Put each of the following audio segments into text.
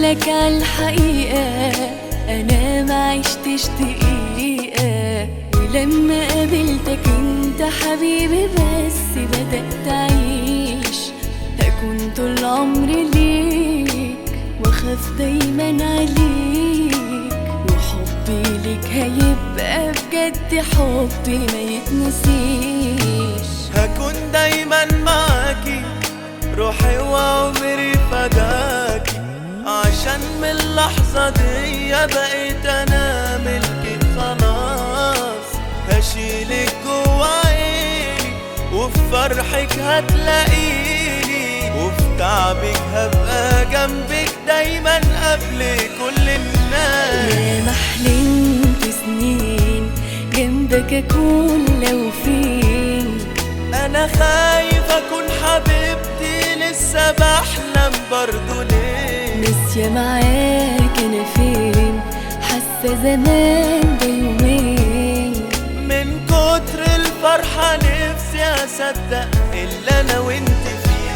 أقولك عالحقيقة أنا ما عشتش دقيقة ولما قابلتك انت حبيبي بس بدأت أعيش هكون طول عمري ليك واخاف دايما عليك وحبي ليك هيبقى بجد حبي ما يتنسيش هكون دايما معاكي روحي وعمري فداكي عشان من اللحظة دي بقيت انا ملكك خلاص هشيلك جوا عيني وفي فرحك هتلاقيني وفي تعبك هبقى جنبك دايما قبل كل الناس يا ما حلمت سنين جنبك اكون لو فين انا خايف اكون حبيبتي لسه بحلم برضو ليه ناسية معاك انا فين حاسة زمان ده يومين من كتر الفرحة نفسي اصدق اللي انا وانت فيه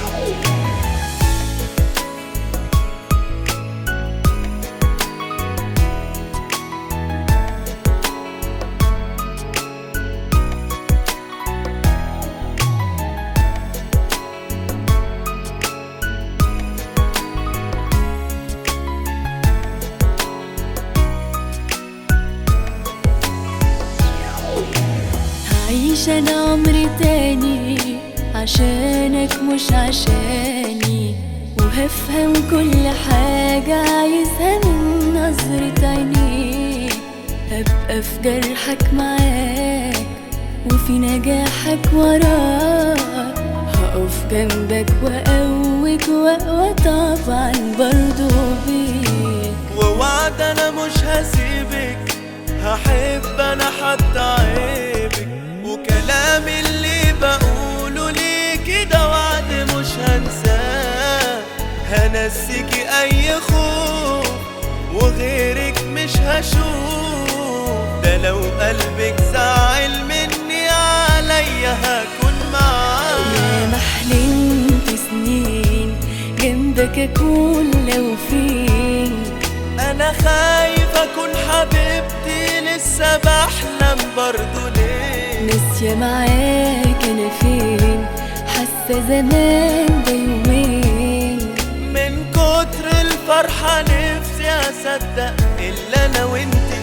هعيش انا عمري تاني عشانك مش عشاني وهفهم كل حاجة عايزها من نظرة عينيك هبقى في جرحك معاك وفي نجاحك وراك هقف جنبك وأقوك وأقوى طبعا برضو بيك ووعد انا مش هسيبك هحب انا حتى عيبك وكلامي اللي بقوله ليكي ده وعد مش هنساه هنسيكي اي خوف وغيرك مش هشوف ده لو قلبك زعل مني عليا هكون معاه يا ما حلمت سنين جنبك اكون لو فين انا خايف اكون حبيبتي لسه بحلم برضو ليه ناسية معاك انا فين حاسة زمان ده يومين من كتر الفرحة نفسي اصدق اللي انا وانت